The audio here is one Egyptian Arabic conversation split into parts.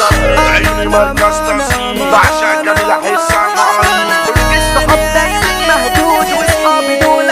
عيني مركز تصميم بعشق جميل احس الصحاب دايما مهدود واصحابي دول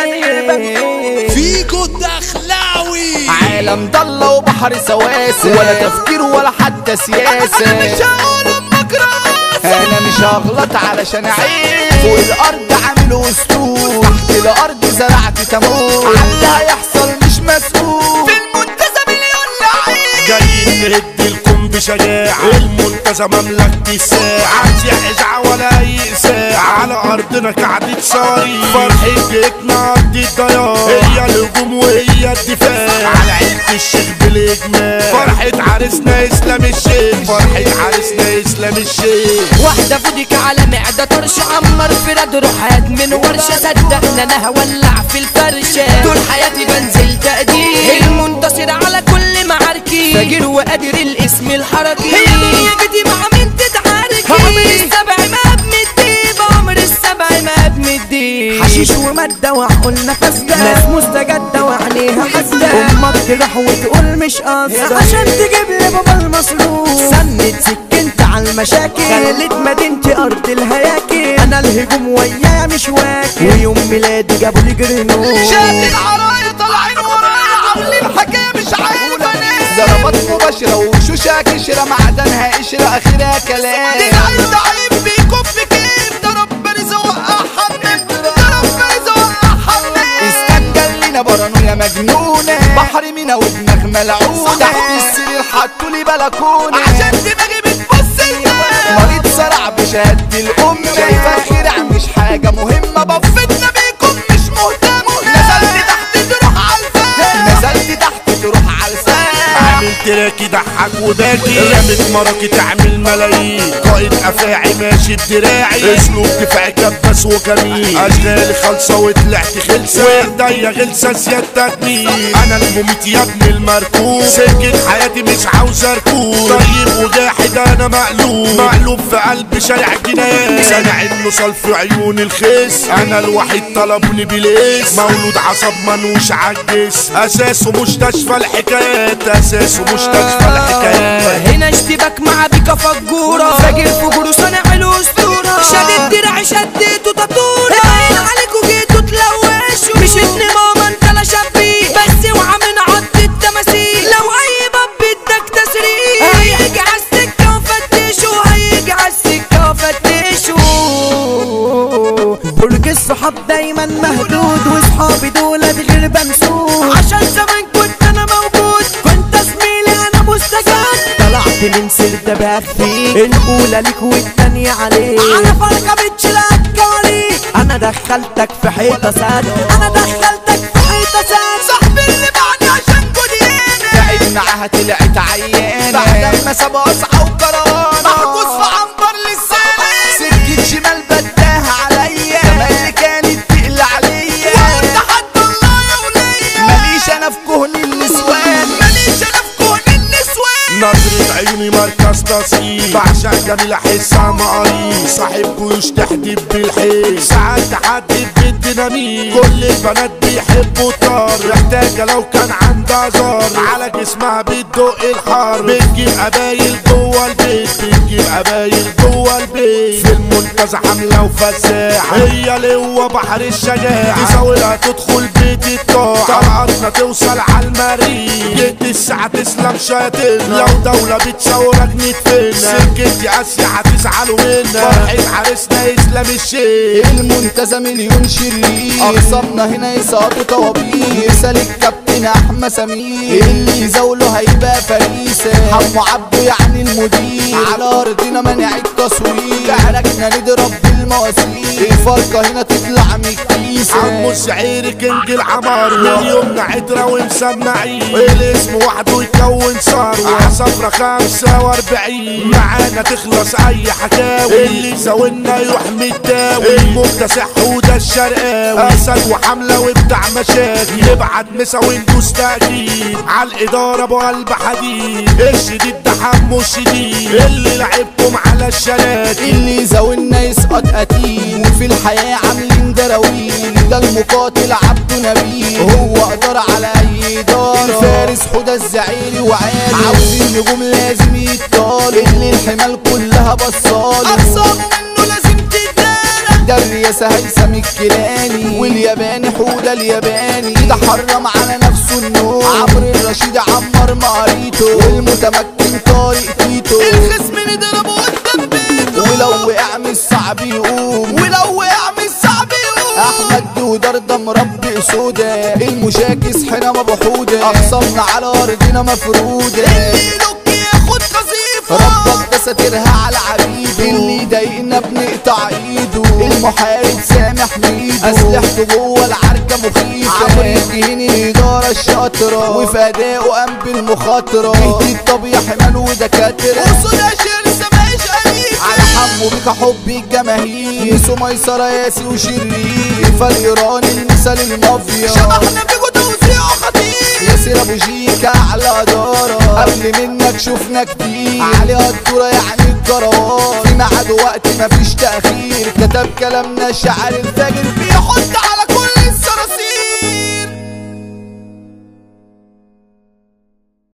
الغربة فيكو الدخلاوي عالم ضلة وبحر سواسة ولا تفكير ولا حتى سياسة أنا مش هقول أمك راسة أنا مش هغلط علشان أعيش فوق الأرض عامل أسطول تحت الأرض زرعت تموت عاللي هيحصل مش مسؤول في المنتزه مليون لعيب جايين نهد لكم بشجاعة المنتزه مملكة الساعة مش إزعة ولا أي إساعة على أرضنا قعدة صاري فرحة جيتنا قد الضياع هي الهجوم وهي الدفاع على عيلة الشيخ بالإجماع فرحة عريسنا إسلام الشيخ فرحة عريسنا إسلام الشيخ واحدة فوديك على معدة طرش عمر في رد روحات من ورشة صدقنا انا هولع في الفرشة طول حياتي بنزل تقدير المنتصر على كل معاركي فاجر وقادر الاسم الحركي هي نيجتي مع مين تتعاركي عمر السبع ما بمدي عمر السبع ما بمدي حشيش ومادة وعقولنا فاسدة ناس مستجدة وعليها حسدة امك تروح وتقول مش قصدة عشان تجيب لي بابا المصروف سند سكنت على المشاكل خلت مدينتي ارض الهياكل انا الهجوم ويايا مش واكل ويوم ميلادي جابوا لي جرنوش شاف العرايا طالعين ورايا عاملين حكاية مش عارف أنام ضربات مباشرة وشوشة كشرة معدنها قشرة آخرها كلام دلعين ضعيف بيكون في كيف ضرب رزق وقع حمام ضرب رزق وقع حمام استنجل لينا برانويا مجنونة بحر مينا ودماغ ملعونة تحت السرير حطوا لي بلكونة عشان دماغي بتبص مريض صرع بشهادة الأم شايفة خير مش حاجة مهمة بفتنا بيكم مش مهتم نزلت تحت تروح على الفم نزلت تحت تروح على الفم عامل تراكي ضحك وباكي رمت مراكي تعمل ملايين قائد افاعي ماشي بدراعي اسلوب دفاعي كبس وجميل اشغالي خالصه وطلعت خلصه وايديا غلسه سيادتك مين انا المميت يا ابن المركوب سكت حياتي مش عاوز اركوب طيب وجاحد انا مقلوب مقلوب في قلب شارع جنان سامع النصل في عيون الخس انا الوحيد طلبوني بالاسم مولود عصب منوش عالجس اساسه مستشفى الحكايات اساسه مستشفى الحكايات هنا اشتباك مع بيكا فجورة فاجر فجور صانع الاسطورة شدت دراعي شديته تطورة باين عليكوا جيتوا تلوشوا مش ابن ماما انت لا شبيه بس اوعى من عض التماثيل لو اي باب بدك تسريح هيجي على السكة وفتشوا هيجي على السكة وفتشوا برج الصحاب دايما مهدود واصحابي دول غير بنسود عشان زمان كنت انا موجود كنت زميلي انا مستجد طلعت من سرت بخفي الاولى ليك والتانية عليك انا فرقة بتشيلك كواليك انا دخلتك في حيطة سد انا دخلتك في حيطة سد صاحبي اللي بعدي عشان كوديانة تعب معاها طلعت عيانة بعد ما سابوا أصحى وكرانة محبوس في عنبر للسنة سكة شمال بداها عليا كمان اللي كانت تقل عليا وقلت حد الله يا وليا ماليش أنا في كهن النسوان ماليش أنا في كهن النسوان نظرة عيوني مركز تصيب بعشق جميل احس مقاريب صاحب جيوش تحديد بالحيل ساعات تحدد بالديناميت كل البنات بيحبوا الطار محتاجة لو كان عندها زار على جسمها بتدق الحر بتجيب قبايل جوه البيت بتجيب قبايل جوه البيت في المنتزه حملة وفساحة هي لوا بحر الشجاعة تساويلها تدخل بيت الطاعة طلعتنا توصل على المريخ جيت الساعة تسلم شياطين لو دولة بتصورك نتفنا سكتي اسيا هتزعلوا منا فرحة عريسنا يسلم الشيخ المنتزه مليون شرير أقسامنا هنا يسقطوا طوابير مثال الكابتن أحمد سمير اللي يزاوله هيبقى فريسة حمو عبده يعني المدير على أرضنا منع التصوير كهرجنا نضرب بالمواسير الفرقة هنا تطلع من الكيسة عمو الشعير كنج العمار من يومنا عترة ومسمعين الاسم وحده يكون ثروة عصفرة خمسة واربعين معانا تخلص اي حكاوي اللي زاولنا يروح متاوي المكتسح وده الشرقاوي اسد وحملة وبتاع مشاكل نبعت مسا وندوس تأكيد على الإدارة ابو قلب حديد الشديد ده حمو الشديد اللي لعبكم على الشلاكل اللي زاولنا يسقط قتيل وفي الحياة عاملين دراويل ده المقاتل عبده نبيل هو قدر على اي دار الفارس حدى الزعيري وعالي عاوزين نجوم لازم يتطار بطاله اللي الحمال كلها بصاله اخصامه منه لازم تتدارى ده الرئاسة هيثم الكيلاني والياباني حودة الياباني ده حرم على نفسه النوم عمرو الرشيد عمر مقاريته والمتمكن طارق تيتو الخصم نضربه قدام بيته ولو وقع مش صعب يقوم ولو وقع مش صعب يقوم احمد دودر ده مربي سودا المشاكس حنا بحودة اخصمنا على ارضنا مفرودة اللي يلوك ياخد قصيفة ربك ده ساترها على عبيده اللي يضايقنا بنقطع ايده المحارب سامح ميدو اسلحته جوه العركه مخيفه عمرو الدين الاداره الشاطره وفدائه قام بالمخاطره اهدي الطبيعي حمال ودكاتره وصودا شرسة ماهيش قريبة على حمو بيك حب الجماهير يسو ميسرة ياسي وشرير فالإيراني المثال المافيا شبحنا فيكو توزيعه خطير ياسر ابو جيكا على دارة قبل منك شفنا كتير عليها الدورة يعني الجروات في ميعاد وقت مفيش تأخير كتب كلامنا الشعر الفاجر بيحط على